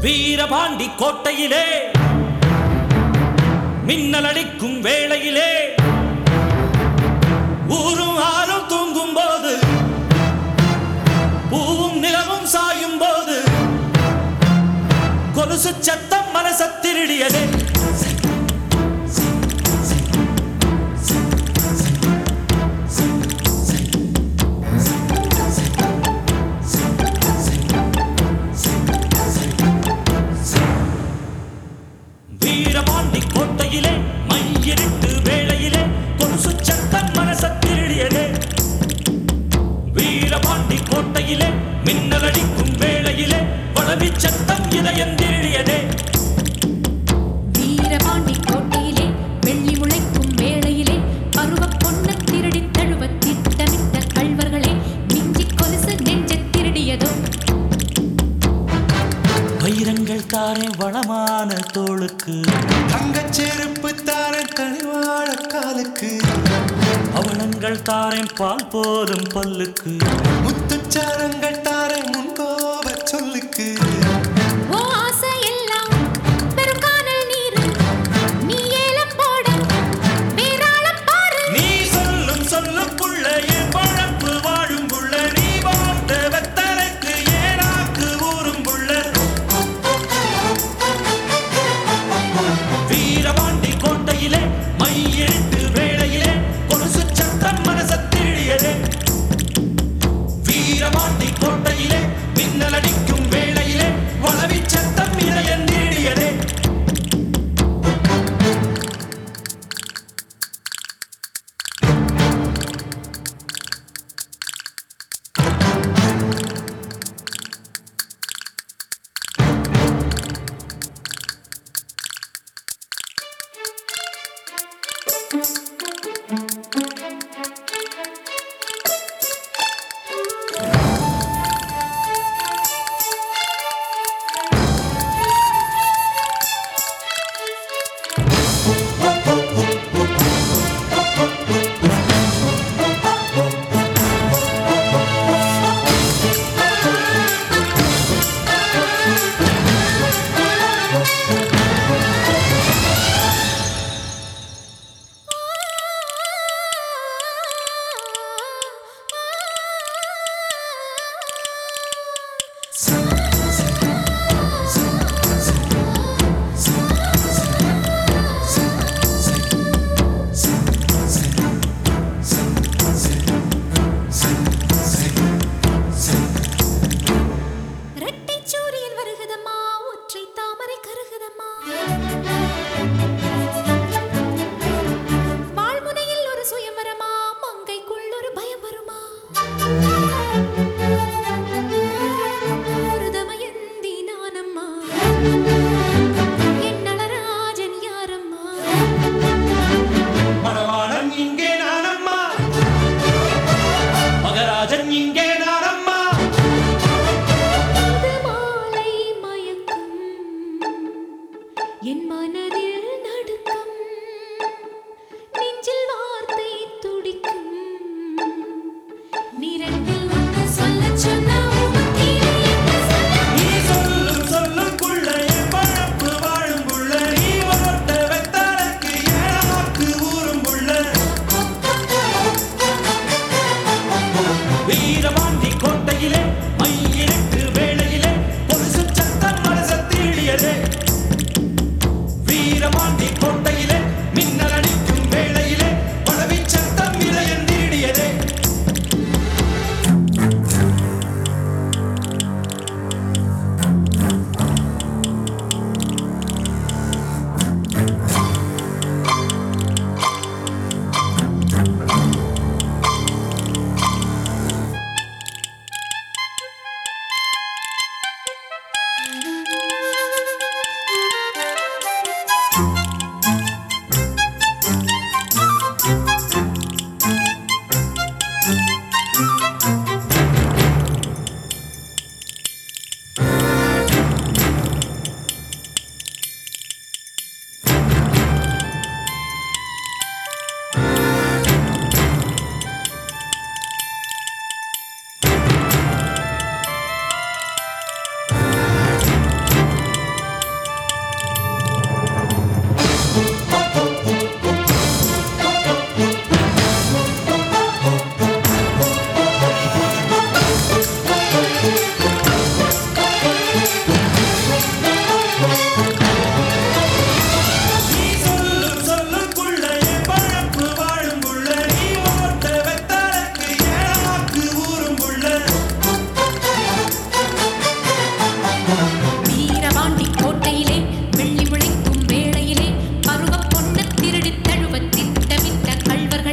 வீரபாண்டி கோட்டையிலே மின்னல் அடிக்கும் வேளையிலே ஊரும் ஆறும் தூங்கும் போது பூவும் நிலவும் சாயும் போது கொலுசு சத்தம் மனச திருடியதே வீரபாண்டி கோட்டையிலே மையிருட்டு வேளையிலே கொலுசு சத்தம் மனச திருடியதே வீரபாண்டி கோட்டையிலே மின்னல் அடிக்கும் வேளையிலே வளவி சத்தம் இதயம் திருடியதே வீரபாண்டி கோட்டையிலே வெள்ளி முளைக்கும் வேளையிலே பருவப் பொன்னைத் திருடித் தழுவத் திட்டமிட்ட கள்வர்களே மிஞ்சிக் கொலுசு நெஞ்சத் திருடியதோ வைரங்கள் தாரே வளமான தோளுக்கு தங்கச் செருப்பு தார தனிவாழ காலுக்கு அவலங்கள் தாரேன் பால் போலும் பல்லுக்கு முத்துச்சாரங்கள் தார முன்கோப சொல்லுக்கு ஓ ஆசை எல்லாம் பெருங்கானல் நீரு நீ ஏலம் போட வேறாளம் பாரு நீ சொல்லும் சொல்லுக்குள்ள என் பழப்பு வாழும் புள்ள நீ வாழ்ந்த வெத்தலைக்கு ஏனாக்கு ஊரும் புள்ள வீரபாண்டி கோட்டையிலே மையெழுத்து வேளையிலே கொலுசு சத்தம் மனச திருடியதே வீரபாண்டி கோட்டையிலே மின்னல் அடிக்கும் வேளையிலே வளவி சத்தம் இதயம் திருடியதே இரட்டைச் சூரியன் வருகுதம்மா ஒற்றை தாமரை கருகுதம்மா வாழ்முனையில் ஒரு சுயம்பரமா மங்கைக்குள் ஒரு பயம் வருமா ஒரு தமயந்தி நானம்மா என் நளராஜன் யாரம்மா மணவாளன் இங்கே நானம்மா மகராஜன் இங்கே நானம்மா இது மாலை மயக்கம் என் மனதில் நடுக்கம் நெஞ்சில் வார்த்தை துடிக்கும் நிரண்டில் ஒன்று சொல்லச் சொன்னா உமக்கிலே என்ன சொல்ல? நீ சொல்லும் சொல்லுக்குள்ள என் பழப்பு வாழும் புள்ள நீ ஓட்ட வெத்தலைக்கு ஏழாக்கு ஊரும் புள்ள வீரபாண்டி கோட்டையிலே மையிருக்கு வேளையிலே பொருசு சத்தம் மனச தீடியதே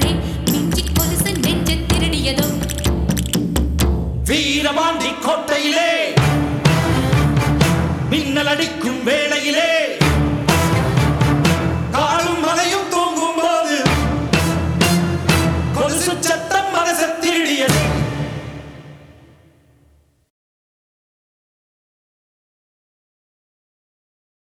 கள்வர்களே மிஞ்சி கொலுசு நெஞ்ச திருடியதோ வீரபாண்டி கோட்டையிலே மின்னல் அடிக்கும் வேளையிலே